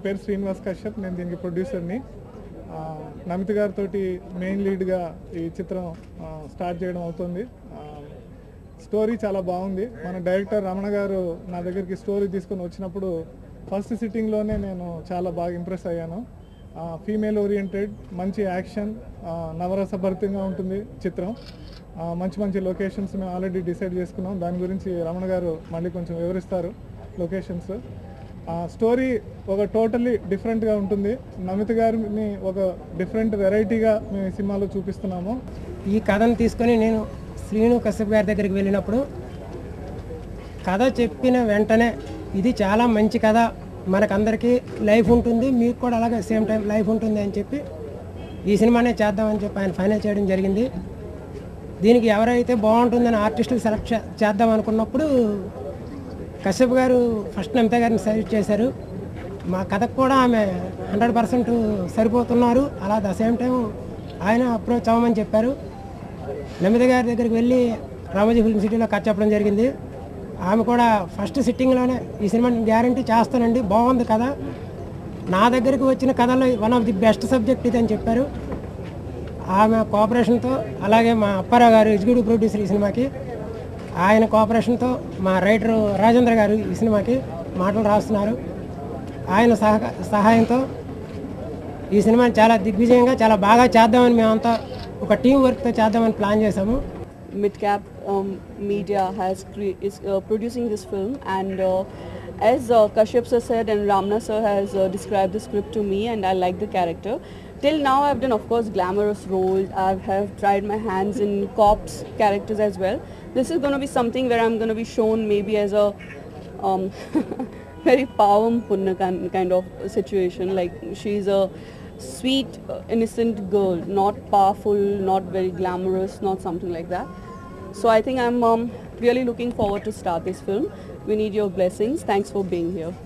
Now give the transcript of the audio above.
పేరు శ్రీనివాస్ కశ్యప్ నేను దీనికి ప్రొడ్యూసర్ని ఆ, నమిత్ గారితో మెయిన్ లీడ్గా ఈ చిత్రం ఆ, స్టార్ట్ చేయడం అవుతుంది ఆ, స్టోరీ చాలా బాగుంది మన డైరెక్టర్ రమణ గారు నా దగ్గరికి స్టోరీ తీసుకొని వచ్చినప్పుడు ఫస్ట్ సిట్టింగ్లోనే నేను చాలా బాగా ఇంప్రెస్ అయ్యాను ఫీమేల్ ఓరియంటెడ్ మంచి యాక్షన్ నవరసభరితంగా ఉంటుంది చిత్రం ఆ, మంచి మంచి లొకేషన్స్ మేము ఆల్రెడీ డిసైడ్ చేసుకున్నాం దాని గురించి రమణ గారు మళ్ళీ కొంచెం వివరిస్తారు లొకేషన్స్ స్టోరీ ఒక టోటల్లీ డిఫరెంట్గా ఉంటుంది నమిత్ గారిని ఒక డిఫరెంట్ వెరైటీగా మేము ఈ సినిమాలో చూపిస్తున్నాము ఈ కథను తీసుకొని నేను శ్రీను కశ్యప్ గారి దగ్గరికి వెళ్ళినప్పుడు కథ చెప్పిన వెంటనే ఇది చాలా మంచి కథ మనకందరికీ లైఫ్ ఉంటుంది మీకు కూడా అలాగే సేమ్ టైం లైఫ్ ఉంటుంది అని చెప్పి ఈ సినిమానే చేద్దామని చెప్పి ఆయన ఫైనల్ చేయడం జరిగింది దీనికి ఎవరైతే బాగుంటుందని ఆర్టిస్టులు సెలెక్ట్ చే- చేద్దాం అనుకున్నప్పుడు కశ్యప్ గారు ఫస్ట్ నమిత గారిని సజెస్ట్ చేశారు మా కథకు కూడా ఆమె హండ్రెడ్ పర్సెంట్ సరిపోతున్నారు అలా ద సేమ్ టైం ఆయన అప్రోచ్ అవ్వమని చెప్పారు నమిత గారి దగ్గరికి వెళ్ళి రామోజీ ఫిల్మ్ సిటీలో కథ చెప్పడం జరిగింది ఆమె కూడా ఫస్ట్ సిట్టింగ్లోనే ఈ సినిమాని గ్యారంటీ చేస్తానండి బాగుంది కదా నా దగ్గరికి వచ్చిన కథలో one of the best subject ఇది అని చెప్పారు ఆమె కోఆపరేషన్తో అలాగే మా అప్పారావు గారు ఎగ్జిక్యూటివ్ ప్రొడ్యూసర్ ఈ సినిమాకి ఆయన కోఆపరేషన్తో మా రైటర్ రాజేంద్ర గారు ఈ సినిమాకి మాటలు రాస్తున్నారు ఆయన సహ సహాయంతో ఈ సినిమాని చాలా దిగ్విజయంగా చాలా బాగా చేద్దామని మేమంతా ఒక టీం వర్క్తో చేద్దామని ప్లాన్ చేశాము Midcap um, Media has cre- is uh, producing this film, and uh, as uh, Kashyap sir said and Ramna sir has uh, described the script to me, and I like the character. Till now, I've done, of course, glamorous roles. I have tried my hands in cops characters as well. This is going to be something where I'm going to be shown maybe as a um, very pavam punna kind kind of situation. Like she's a sweet, uh, innocent girl, not powerful, not very glamorous, not something like that. So I think I'm um, really looking forward to start this film. We need your blessings. Thanks for being here.